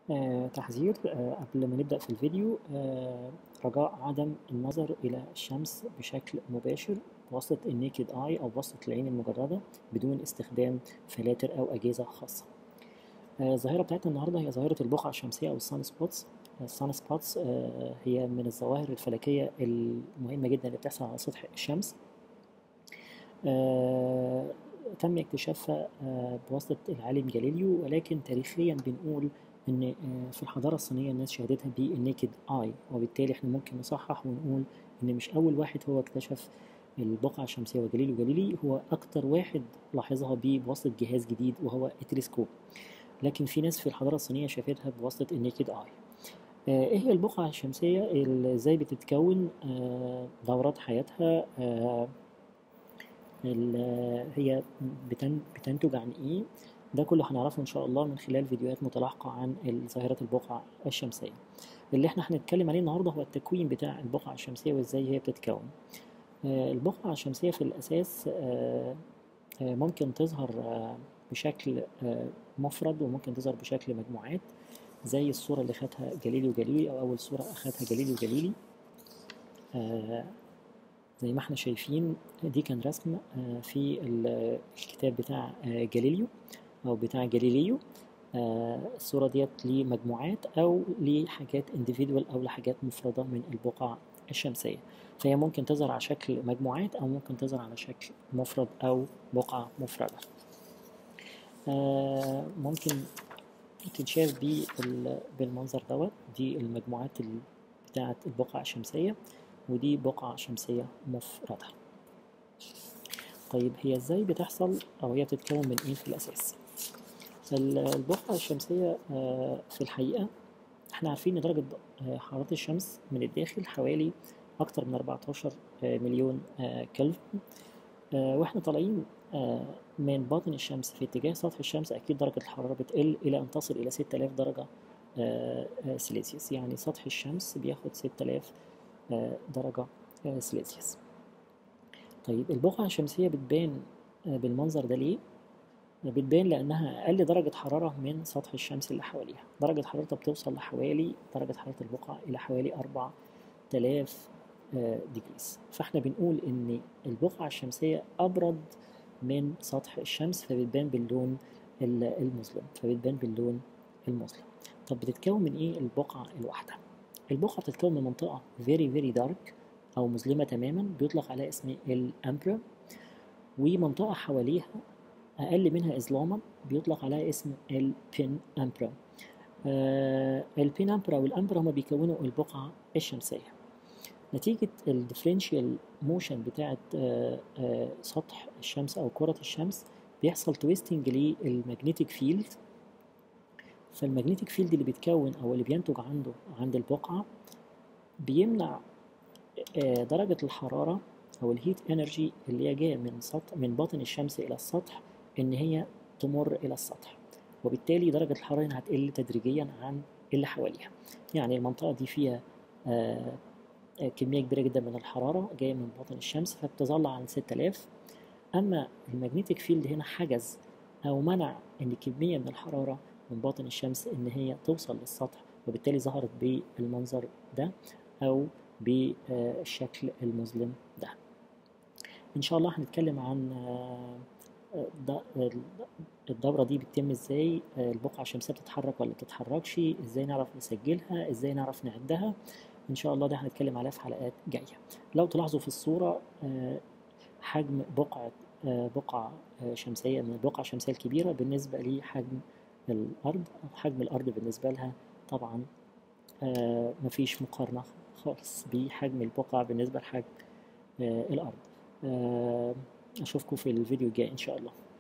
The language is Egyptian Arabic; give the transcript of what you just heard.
آه تحذير آه قبل ما نبدأ في الفيديو آه رجاء عدم النظر إلى الشمس بشكل مباشر بواسطة النيكد آي أو بواسطة العين المجردة بدون استخدام فلاتر أو أجهزة خاصة. آه الظاهرة بتاعتنا النهاردة هي ظاهرة البقع الشمسية أو السان سبوتس. السان سبوتس آه هي من الظواهر الفلكية المهمة جدا اللي بتحصل على سطح الشمس. آه تم اكتشافها آه بواسطة العالم جاليليو ولكن تاريخيا بنقول ان في الحضاره الصينيه الناس شهدتها بالنيكد اي وبالتالي احنا ممكن نصحح ونقول ان مش اول واحد هو اكتشف البقعة الشمسية وجاليليو جاليلي هو أكتر واحد لاحظها بواسطة جهاز جديد وهو التلسكوب لكن في ناس في الحضارة الصينية شافتها بواسطة النيكد اي ايه هي البقعة الشمسية ازاي بتتكون آه دورات حياتها آه هي بتنتج عن ايه ده كله هنعرفه ان شاء الله من خلال فيديوهات متلاحقه عن ظاهره البقع الشمسيه اللي احنا هنتكلم عليه النهارده هو التكوين بتاع البقعه الشمسيه وازاي هي بتتكون آه البقعه الشمسيه في الاساس آه آه ممكن تظهر بشكل مفرد وممكن تظهر بشكل مجموعات زي الصوره اللي خدها جاليليو جاليلي او اول صوره اخدها جاليليو جاليلي زي ما احنا شايفين دي كان رسم في الكتاب بتاع جاليليو او بتاع جاليليو آه الصوره ديت لمجموعات او لحاجات individual او لحاجات مفرده من البقع الشمسيه فهي ممكن تظهر على شكل مجموعات او ممكن تظهر على شكل مفرد او بقعه مفرده آه ممكن تتشاف بالمنظر دوت دي المجموعات بتاعه البقع الشمسيه ودي بقعه شمسيه مفرده طيب هي ازاي بتحصل او هي بتتكون من ايه في الاساس البقعة الشمسية في الحقيقة احنا عارفين ان درجة حرارة الشمس من الداخل حوالي أكتر من 14 مليون كلفن واحنا طالعين من باطن الشمس في اتجاه سطح الشمس أكيد درجة الحرارة بتقل إلى أن تصل إلى 6000 درجة سيليزيوس يعني سطح الشمس بياخد 6000 درجة سيليزيوس طيب البقعة الشمسية بتبان بالمنظر ده ليه؟ بتبان لأنها أقل درجة حرارة من سطح الشمس اللي حواليها درجة حرارتها بتوصل لحوالي درجة حرارة البقعة إلى حوالي 4000 ديجريس فاحنا بنقول إن البقعة الشمسية أبرد من سطح الشمس فبتبان باللون المظلم فبتبان باللون المظلم طب بتتكون من إيه البقعة الواحدة؟ البقعة بتتكون من منطقة very very dark أو مظلمة تماما بيطلق عليها اسم الأمبرا ومنطقة حواليها أقل منها إظلاما بيطلق عليها اسم البين أمبرا آه البين أمبرا والأمبرا هما بيكونوا البقعة الشمسية نتيجة الديفرنشال موشن بتاعة آه آه سطح الشمس أو كرة الشمس بيحصل تويستنج للمagnetic فيلد فالمagnetic فيلد اللي بيتكون أو اللي بينتج عنده عند البقعة بيمنع آه درجة الحرارة أو الهيت انرجي اللي هي جاية من سطح من باطن الشمس إلى السطح ان هي تمر الى السطح وبالتالي درجة الحرارة هنا هتقل تدريجيا عن اللي حواليها يعني المنطقة دي فيها آه كمية كبيرة جدا من الحرارة جاية من باطن الشمس فبتظل عن 6000 أما المagnetic فيلد هنا حجز أو منع إن كمية من الحرارة من باطن الشمس إن هي توصل للسطح وبالتالي ظهرت بالمنظر ده أو بالشكل المظلم ده إن شاء الله هنتكلم عن آه الدورة دي بتتم ازاي البقعة الشمسية بتتحرك ولا بتتحركش ازاي نعرف نسجلها ازاي نعرف نعدها ان شاء الله ده هنتكلم عليها في حلقات جاية لو تلاحظوا في الصورة حجم بقعة بقعة شمسية من البقعة الشمسية الكبيرة بالنسبة لحجم الأرض أو حجم الأرض بالنسبة لها طبعا مفيش مقارنة خالص بحجم البقعة بالنسبة لحجم الأرض أشوفكم في الفيديو الجاي إن شاء الله